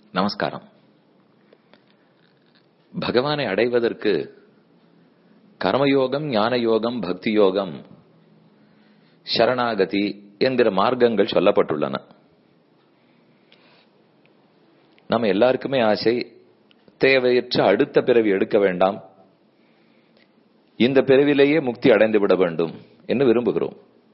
நமஸ்காரம் பகவானை அடைவதற்கு கர்மயோகம் ஞான யோகம் பக்தி யோகம் சரணாகதி என்கிற மார்க்கங்கள் சொல்லப்பட்டுள்ளன நம்ம எல்லாருக்குமே ஆசை தேவையற்ற அடுத்த பிறவி எடுக்க வேண்டாம் இந்த பிறவிலேயே முக்தி அடைந்து விட வேண்டும் என்று விரும்புகிறோம்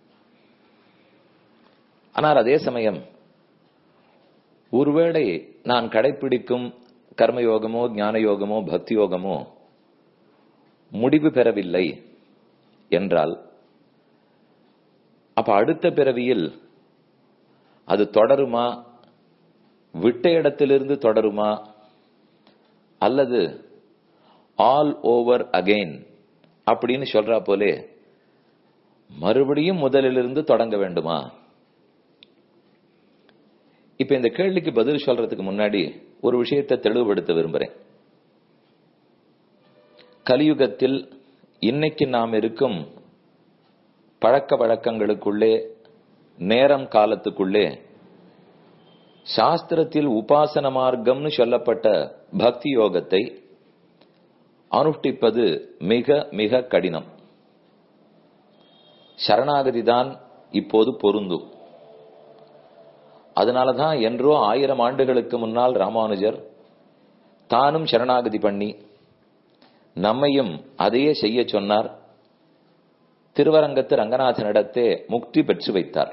ஆனால் அதே சமயம் ஒருவேளை நான் கடைபிடிக்கும் கர்மயோகமோ ஞான யோகமோ பக்தி யோகமோ முடிவு பெறவில்லை என்றால் அப்ப அடுத்த பிறவியில் அது தொடருமா விட்ட இடத்திலிருந்து தொடருமா அல்லது ஆல் ஓவர் அகெயின் அப்படின்னு சொல்றா போலே மறுபடியும் முதலிலிருந்து தொடங்க வேண்டுமா இப்ப இந்த கேள்விக்கு பதில் சொல்றதுக்கு முன்னாடி ஒரு விஷயத்தை தெளிவுபடுத்த விரும்புறேன் கலியுகத்தில் இன்னைக்கு நாம் இருக்கும் பழக்க வழக்கங்களுக்குள்ளே நேரம் காலத்துக்குள்ளே சாஸ்திரத்தில் உபாசன மார்க்கம்னு சொல்லப்பட்ட பக்தி யோகத்தை அனுஷ்டிப்பது மிக மிக கடினம் சரணாகதி தான் இப்போது பொருந்தும் அதனாலதான் என்றோ ஆயிரம் ஆண்டுகளுக்கு முன்னால் ராமானுஜர் தானும் சரணாகதி பண்ணி நம்மையும் அதையே செய்ய சொன்னார் திருவரங்கத்து ரங்கநாதனிடத்தே முக்தி பெற்று வைத்தார்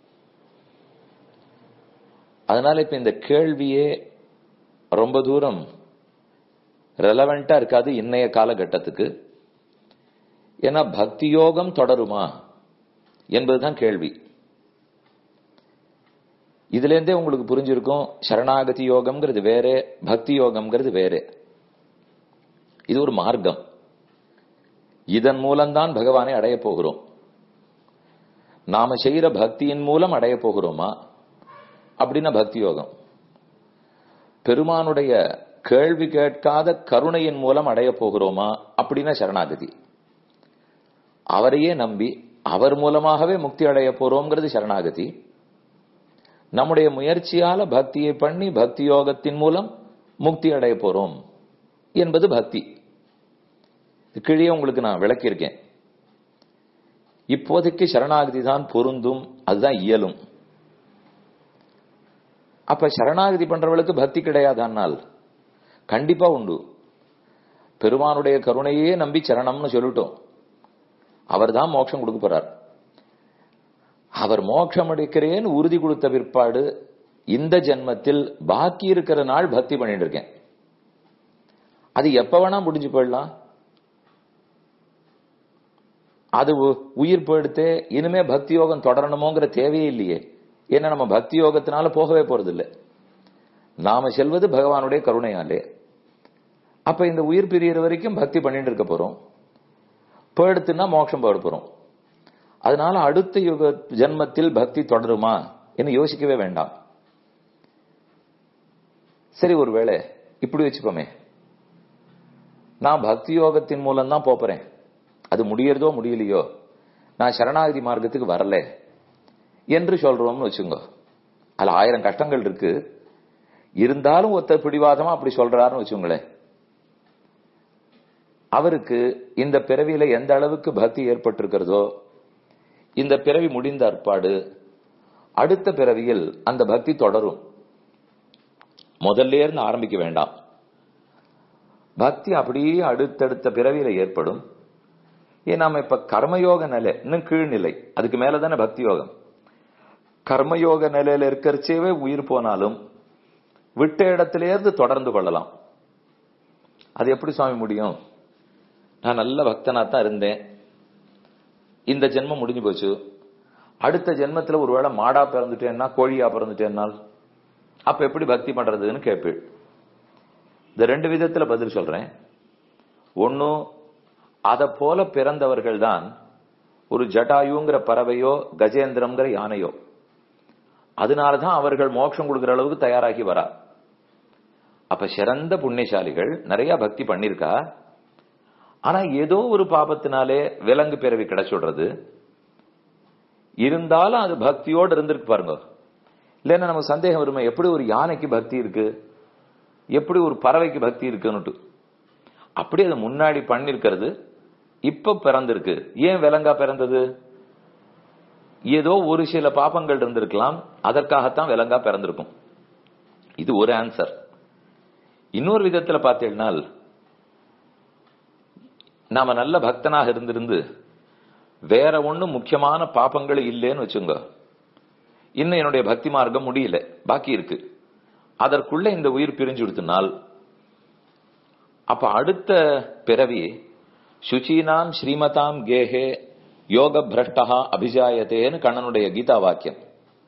அதனால இப்ப இந்த கேள்வியே ரொம்ப தூரம் ரெலவெண்டா இருக்காது இன்னைய காலகட்டத்துக்கு ஏன்னா பக்தி யோகம் தொடருமா என்பதுதான் கேள்வி இதுல இருந்தே உங்களுக்கு புரிஞ்சிருக்கும் சரணாகதி யோகம்ங்கிறது வேற பக்தி யோகம்ங்கிறது வேற இது ஒரு மார்க்கம் இதன் மூலம்தான் பகவானை அடைய போகிறோம் நாம செய்யற பக்தியின் மூலம் அடைய போகிறோமா அப்படின்னா பக்தி யோகம் பெருமானுடைய கேள்வி கேட்காத கருணையின் மூலம் அடைய போகிறோமா அப்படின்னா சரணாகதி அவரையே நம்பி அவர் மூலமாகவே முக்தி அடைய போறோம்ங்கிறது சரணாகதி நம்முடைய முயற்சியால பக்தியை பண்ணி பக்தி யோகத்தின் மூலம் முக்தி அடைய போறோம் என்பது பக்தி கீழே உங்களுக்கு நான் விளக்கியிருக்கேன் இப்போதைக்கு சரணாகதி தான் பொருந்தும் அதுதான் இயலும் அப்ப சரணாகதி பண்றவளுக்கு பக்தி கிடையாதானால் கண்டிப்பா உண்டு பெருமானுடைய கருணையே நம்பி சரணம்னு சொல்லிட்டோம் அவர் தான் மோட்சம் கொடுக்க போறார் அவர் மோட்சம் அடிக்கிறேன்னு உறுதி கொடுத்த பிற்பாடு இந்த ஜென்மத்தில் பாக்கி இருக்கிற நாள் பக்தி பண்ணிட்டு இருக்கேன் அது எப்ப வேணா முடிஞ்சு போயிடலாம் அது உயிர் போயிடுத்து இனிமே பக்தி யோகம் தொடரணுமோங்கிற தேவையே இல்லையே ஏன்னா நம்ம பக்தி யோகத்தினால போகவே போறது இல்லை நாம செல்வது பகவானுடைய கருணையாலே அப்ப இந்த உயிர் பிரியற வரைக்கும் பக்தி பண்ணிட்டு இருக்க போறோம் போயிடுத்துன்னா மோட்சம் போயிட போறோம் அதனால அடுத்த யுக ஜென்மத்தில் பக்தி தொடருமா என்று யோசிக்கவே வேண்டாம் சரி ஒருவேளை இப்படி வச்சுப்போமே நான் பக்தி யோகத்தின் மூலம் தான் போறேன் அது முடியறதோ முடியலையோ நான் சரணாகதி மார்க்கத்துக்கு வரல என்று சொல்றோம்னு வச்சுங்க அதுல ஆயிரம் கஷ்டங்கள் இருக்கு இருந்தாலும் ஒத்த பிடிவாதமா அப்படி சொல்றாருன்னு வச்சுங்களேன் அவருக்கு இந்த பிறவியில எந்த அளவுக்கு பக்தி ஏற்பட்டிருக்கிறதோ இந்த பிறவி முடிந்த அற்பாடு அடுத்த பிறவியில் அந்த பக்தி தொடரும் முதல்ல இருந்து ஆரம்பிக்க வேண்டாம் பக்தி அப்படியே அடுத்தடுத்த பிறவியில ஏற்படும் ஏன் நாம இப்ப கர்மயோக நிலை இன்னும் கீழ்நிலை அதுக்கு மேலதானே பக்தி யோகம் கர்மயோக நிலையில இருக்கிறச்சேவே உயிர் போனாலும் விட்ட இடத்திலேருந்து தொடர்ந்து கொள்ளலாம் அது எப்படி சுவாமி முடியும் நான் நல்ல பக்தனா தான் இருந்தேன் இந்த ஜென்மம் முடிஞ்சு போச்சு அடுத்த ஜென்மத்துல ஒருவேளை மாடா பிறந்துட்டேன்னா கோழியா பிறந்துட்டேன்னால் அப்ப எப்படி பக்தி பண்றதுன்னு கேட்பீள் இந்த ரெண்டு விதத்துல பதில் சொல்றேன் ஒன்னும் அத போல பிறந்தவர்கள் தான் ஒரு ஜட்டாயுங்கிற பறவையோ கஜேந்திரம்ங்கிற யானையோ அதனாலதான் அவர்கள் மோட்சம் கொடுக்கிற அளவுக்கு தயாராகி வரா அப்ப சிறந்த புண்ணியசாலிகள் நிறைய பக்தி பண்ணிருக்கா ஆனா ஏதோ ஒரு பாபத்தினாலே விலங்கு பிறவி கிடைச்சுடுறது இருந்தாலும் அது பக்தியோடு இருந்திருக்கு பாருங்க இல்லைன்னா நமக்கு சந்தேகம் வருமே எப்படி ஒரு யானைக்கு பக்தி இருக்கு எப்படி ஒரு பறவைக்கு பக்தி இருக்குன்னுட்டு அப்படி அது முன்னாடி பண்ணிருக்கிறது இப்ப பிறந்திருக்கு ஏன் விலங்கா பிறந்தது ஏதோ ஒரு சில பாப்பங்கள் இருந்திருக்கலாம் அதற்காகத்தான் விலங்கா பிறந்திருக்கும் இது ஒரு ஆன்சர் இன்னொரு விதத்துல பார்த்தீங்கன்னா நாம நல்ல பக்தனாக இருந்திருந்து வேற ஒண்ணும் முக்கியமான பாப்பங்கள் இல்லைன்னு வச்சுங்க இன்னும் என்னுடைய பக்தி மார்க்கம் முடியல பாக்கி இருக்கு அதற்குள்ள இந்த உயிர் பிரிஞ்சு விடுத்தினால் அப்ப அடுத்த பிறவி சுச்சீனாம் ஸ்ரீமதாம் கேஹே யோக பிரஷ்டா அபிஜாயத்தேன்னு கண்ணனுடைய கீதா வாக்கியம்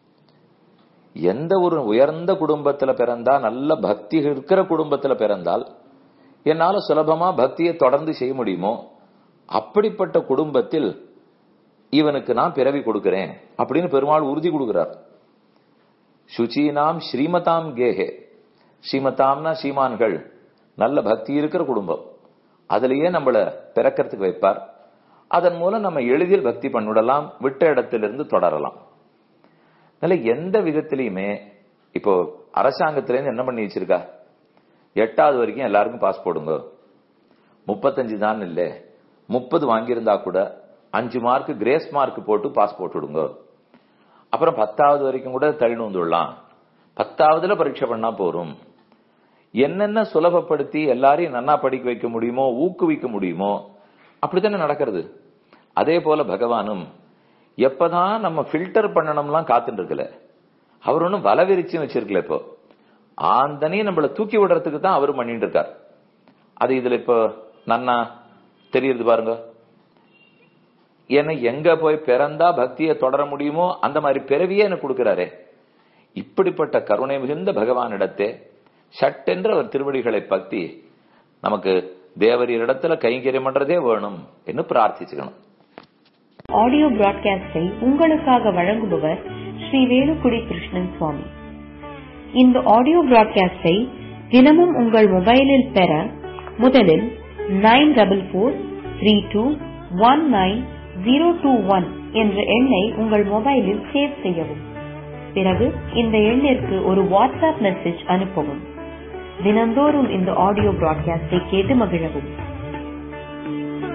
எந்த ஒரு உயர்ந்த குடும்பத்துல பிறந்தா நல்ல பக்தி இருக்கிற குடும்பத்துல பிறந்தால் என்னால சுலபமா பக்தியை தொடர்ந்து செய்ய முடியுமோ அப்படிப்பட்ட குடும்பத்தில் இவனுக்கு நான் பிறவி கொடுக்கிறேன் அப்படின்னு பெருமாள் உறுதி கொடுக்கிறார் சுச்சீனாம் ஸ்ரீமதாம் கேஹே ஸ்ரீமதாம்னா ஸ்ரீமான்கள் நல்ல பக்தி இருக்கிற குடும்பம் அதுலயே நம்மள பிறக்கிறதுக்கு வைப்பார் அதன் மூலம் நம்ம எளிதில் பக்தி பண்ணிவிடலாம் விட்ட இடத்திலிருந்து தொடரலாம் அதனால எந்த விதத்திலையுமே இப்போ அரசாங்கத்திலேருந்து என்ன பண்ணி வச்சிருக்கா எட்டாவது வரைக்கும் எல்லாருக்கும் பாஸ் போடுங்க முப்பத்தஞ்சு தான் இல்ல முப்பது வாங்கியிருந்தா கூட அஞ்சு மார்க் கிரேஸ் மார்க் போட்டு பாஸ் போட்டு விடுங்க அப்புறம் பத்தாவது வரைக்கும் கூட தள்ளி வந்துடலாம் பத்தாவதுல பரீட்சை பண்ணா போரும் என்னென்ன சுலபப்படுத்தி எல்லாரையும் நன்னா படிக்க வைக்க முடியுமோ ஊக்குவிக்க முடியுமோ அப்படித்தானே நடக்கிறது அதே போல பகவானும் எப்பதான் நம்ம ஃபில்டர் பண்ணணும்லாம் காத்துட்டு இருக்கல அவர் ஒன்னும் வலவிரிச்சும் வச்சிருக்கல இப்போ ஆந்தனையும் நம்மள தூக்கி விடுறதுக்கு தான் அவர் பண்ணிட்டு இருக்கார் அது இதுல இப்போ நன்னா தெரியுது பாருங்க ஏன்னா எங்க போய் பிறந்தா பக்தியை தொடர முடியுமோ அந்த மாதிரி பிறவியே எனக்கு கொடுக்கிறாரே இப்படிப்பட்ட கருணை மிகுந்த பகவானிடத்தே சட்டென்று அவர் திருவடிகளை பக்தி நமக்கு தேவரிடத்துல கைங்கரியம் பண்றதே வேணும் என்று பிரார்த்திச்சுக்கணும் ஆடியோ பிராட்காஸ்டை உங்களுக்காக வழங்குபவர் ஸ்ரீ வேலுக்குடி கிருஷ்ணன் சுவாமி இந்த ஆடியோ பிராட்காஸ்டை தினமும் உங்கள் மொபைலில் பெற முதலில் nine double four three two one nine zero two one என்ற எண்ணை உங்கள் மொபைலில் சேவ் செய்யவும் பிறகு இந்த எண்ணிற்கு ஒரு வாட்ஸ்அப் மெசேஜ் அனுப்பவும் தினந்தோறும் இந்த ஆடியோ பிராட்காஸ்டை கேட்டு மகிழவும்